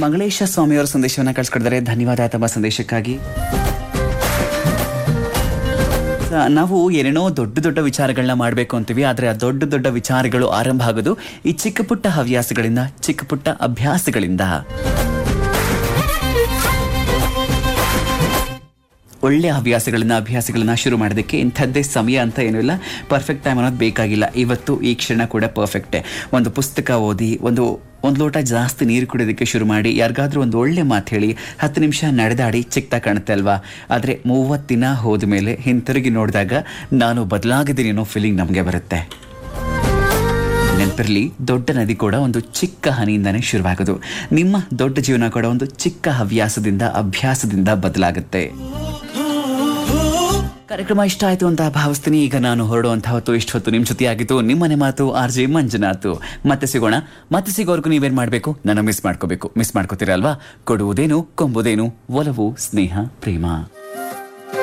ಮಂಗಳೇಶ ಸ್ವಾಮಿಯವರ ಸಂದೇಶವನ್ನ ಕಳಿಸ್ಕೊಡಿದ್ದಾರೆ ಧನ್ಯವಾದ ತಮ್ಮ ಸಂದೇಶಕ್ಕಾಗಿ ಸ- ನಾವು ಏನೇನೋ ದೊಡ್ಡ ದೊಡ್ಡ ವಿಚಾರಗಳನ್ನ ಮಾಡಬೇಕು ಅಂತೀವಿ ಆದರೆ ಆ ದೊಡ್ಡ ದೊಡ್ಡ ವಿಚಾರಗಳು ಆರಂಭ ಆಗೋದು ಈ ಚಿಕ್ಕ ಪುಟ್ಟ ಹವ್ಯಾಸಗಳಿಂದ ಚಿಕ್ಕ ಪುಟ್ಟ ಅಭ್ಯಾಸಗಳಿಂದ ಒಳ್ಳೆಯ ಹವ್ಯಾಸಗಳನ್ನ ಅಭ್ಯಾಸಗಳನ್ನ ಶುರು ಮಾಡೋದಕ್ಕೆ ಇಂಥದ್ದೇ ಸಮಯ ಅಂತ ಏನೂ ಇಲ್ಲ ಪರ್ಫೆಕ್ಟ್ ಟೈಮ್ ಅನ್ನೋದು ಬೇಕಾಗಿಲ್ಲ ಇವತ್ತು ಈ ಕ್ಷಣ ಕೂಡ ಪರ್ಫೆಕ್ಟೇ ಒಂದು ಪುಸ್ತಕ ಓದಿ ಒಂದು ಒಂದು ಲೋಟ ಜಾಸ್ತಿ ನೀರು ಕುಡಿಯೋದಕ್ಕೆ ಶುರು ಮಾಡಿ ಯಾರಿಗಾದ್ರೂ ಒಂದು ಒಳ್ಳೆ ಮಾತು ಹೇಳಿ ಹತ್ತು ನಿಮಿಷ ನಡೆದಾಡಿ ಚಿಕ್ತಾ ಕಾಣುತ್ತೆ ಅಲ್ವಾ ಆದರೆ ಮೂವತ್ತು ದಿನ ಹೋದ ಮೇಲೆ ಹಿಂತಿರುಗಿ ನೋಡಿದಾಗ ನಾನು ಬದಲಾಗಿದ್ದೀನಿ ಅನ್ನೋ ಫೀಲಿಂಗ್ ನಮಗೆ ಬರುತ್ತೆ ನೆನಪಿರಲಿ ದೊಡ್ಡ ನದಿ ಕೂಡ ಒಂದು ಚಿಕ್ಕ ಹನಿಯಿಂದನೇ ಶುರುವಾಗೋದು ನಿಮ್ಮ ದೊಡ್ಡ ಜೀವನ ಕೂಡ ಒಂದು ಚಿಕ್ಕ ಹವ್ಯಾಸದಿಂದ ಅಭ್ಯಾಸದಿಂದ ಬದಲಾಗುತ್ತೆ ಕಾರ್ಯಕ್ರಮ ಇಷ್ಟ ಆಯ್ತು ಅಂತ ಭಾವಿಸ್ತೀನಿ ಈಗ ನಾನು ಹೊರಡುವಂತಹ ಹೊತ್ತು ಇಷ್ಟು ಹೊತ್ತು ನಿಮ್ಮ ಜೊತೆಯಾಗಿತ್ತು ನಿಮ್ಮನೆ ಮಾತು ಆರ್ ಜೆ ಮಂಜುನಾಥ್ ಮತ್ತೆ ಸಿಗೋಣ ಮತ್ತೆ ಸಿಗೋವರೆಗೂ ನೀವೇನ್ ಮಾಡಬೇಕು ನನ್ನ ಮಿಸ್ ಮಾಡ್ಕೋಬೇಕು ಮಿಸ್ ಮಾಡ್ಕೋತೀರಲ್ವಾ ಕೊಡುವುದೇನು ಕೊಂಬುದೇನು ಒಲವು ಸ್ನೇಹ ಪ್ರೇಮ